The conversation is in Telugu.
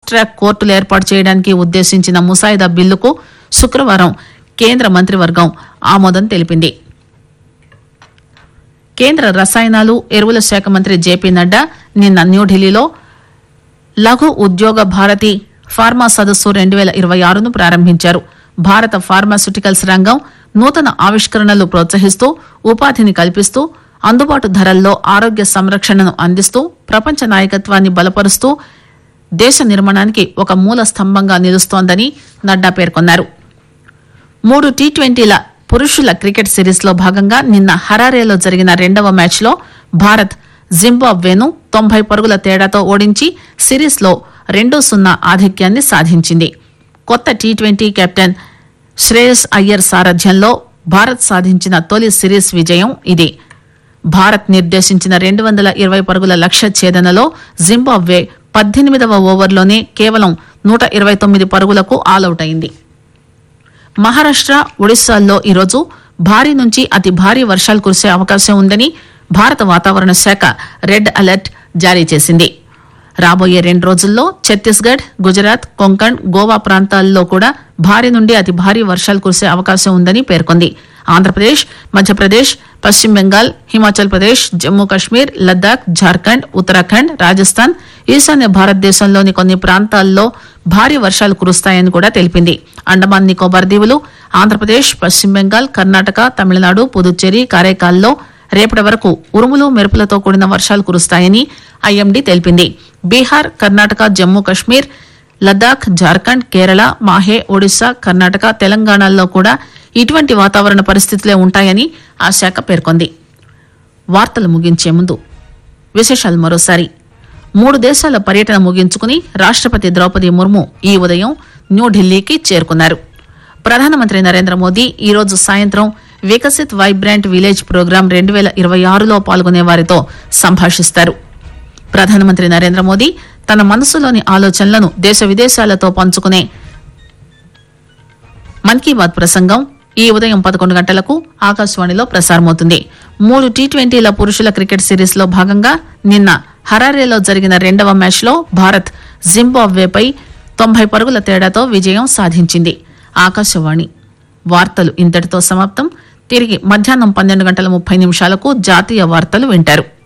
ట్రాక్ కోర్టులు ఏర్పాటు చేయడానికి ఉద్దేశించిన ముసాయిదా బిల్లుకు శుక్రవారం కేంద్ర మంత్రివర్గం ఆమోదం తెలిపింది కేంద్ర రసాయనాలు ఎరువుల శాఖ మంత్రి జేపీ నడ్డా నిన్న న్యూఢిల్లీలో లఘు ఉద్యోగ భారతి ఫార్మా సదస్సు రెండు వేల ఇరవై ఆరును ప్రారంభించారు భారత ఫార్మాస్యూటికల్స్ రంగం నూతన ఆవిష్కరణలు ప్రోత్సహిస్తూ ఉపాధిని కల్పిస్తూ అందుబాటు ధరల్లో ఆరోగ్య సంరక్షణను అందిస్తూ ప్రపంచ నాయకత్వాన్ని బలపరుస్తూ దేశ నిర్మాణానికి ఒక మూల స్తంభంగా నిలుస్తోందని నడ్డా పేర్కొన్నారు మూడు టీ ట్వంటీల పురుషుల క్రికెట్ సిరీస్ లో భాగంగా నిన్న హరారేలో జరిగిన రెండవ మ్యాచ్ లో భారత్ జింబాబ్వేను తొంభై పరుగుల తేడాతో ఓడించి సిరీస్ లో రెండు సున్నా ఆధిక్యాన్ని సాధించింది కొత్త T twenty captain Shreyas Iyer సారథ్యంలో భారత్ సాధించిన తొలి సిరీస్ విజయం ఇది భారత్ నిర్దేశించిన రెండు వందల ఇరవై పరుగుల లక్ష్య ఛేదనలో జింబాబ్వే పద్దెనిమిదవ ఓవర్లోనే కేవలం నూట ఇరవై తొమ్మిది పరుగులకు ఆలౌట్ అయింది మహారాష్ట్ర ఒడిశాల్లో ఈరోజు భారీ నుంచి అతి భారీ వర్షాలు కురిసే అవకాశం ఉందని భారత వాతావరణ శాఖ రెడ్ అలర్ట్ జారీ చేసింది రాబోయే రెండు రోజుల్లో ఛత్తీస్గఢ్ గుజరాత్ కొంకణ్ గోవా ప్రాంతాల్లో కూడా భారీ నుండి అతి భారీ వర్షాలు కురిసే అవకాశం ఉందని పేర్కొంది ఆంధ్రప్రదేశ్ మధ్యప్రదేశ్ పశ్చిమ బెంగాల్ హిమాచల్ ప్రదేశ్ జమ్మూ కశ్మీర్ లద్దాఖ్ జార్ఖండ్ ఉత్తరాఖండ్ రాజస్థాన్ ఈశాన్య భారతదేశంలోని కొన్ని ప్రాంతాల్లో భారీ వర్షాలు కురుస్తాయని కూడా తెలిపింది అండమాన్ నికోబార్ దీవులు ఆంధ్రప్రదేశ్ పశ్చిమ బెంగాల్ కర్ణాటక తమిళనాడు పుదుచ్చేరి కారైకాల్లో రేపటి వరకు ఉరుములు మెరుపులతో కూడిన వర్షాలు కురుస్తాయని ఐఎండీ తెలిపింది బీహార్ కర్ణాటక జమ్మూ కశ్మీర్ లద్దాఖ్ జార్ఖండ్ కేరళ మాహే ఒడిశా కర్ణాటక తెలంగాణల్లో కూడా ఇటువంటి వాతావరణ పరిస్థితులే ఉంటాయని ఆ శాఖ పేర్కొంది వార్తలు ముగించే ముందు విశేషాలు మరోసారి మూడు దేశాల పర్యటన ముగించుకుని రాష్టపతి ద్రౌపది ముర్ము ఈ ఉదయం న్యూఢిల్లీకి చేరుకున్నారు ప్రధానమంత్రి నరేంద్ర మోదీ ఈ రోజు సాయంత్రం వికసిత్ వైబ్రాంట్ విలేజ్ ప్రోగ్రాం రెండు వేల ఇరవై ఆరులో పాల్గొనే వారితో సంభాషిస్తారు ప్రధానమంత్రి నరేంద్ర మోదీ తన మనసులోని ఆలోచనలను దేశ విదేశాలతో పంచుకునే మన్ కీ బాత్ ప్రసంగం ఈ ఉదయం పదకొండు గంటలకు ఆకాశవాణిలో ప్రసారమవుతుంది మూడు టీ ట్వంటీల పురుషుల క్రికెట్ సిరీస్ లో భాగంగా నిన్న హరారేలో జరిగిన రెండవ మ్యాచ్ లో భారత్ జింబాబ్వేపై తొంభై పరుగుల తేడాతో విజయం సాధించింది ఆకాశవాణి వార్తలు ఇంతటితో సమాప్తం తిరిగి మధ్యాహ్నం పన్నెండు గంటల ముప్పై నిమిషాలకు జాతీయ వార్తలు వింటారు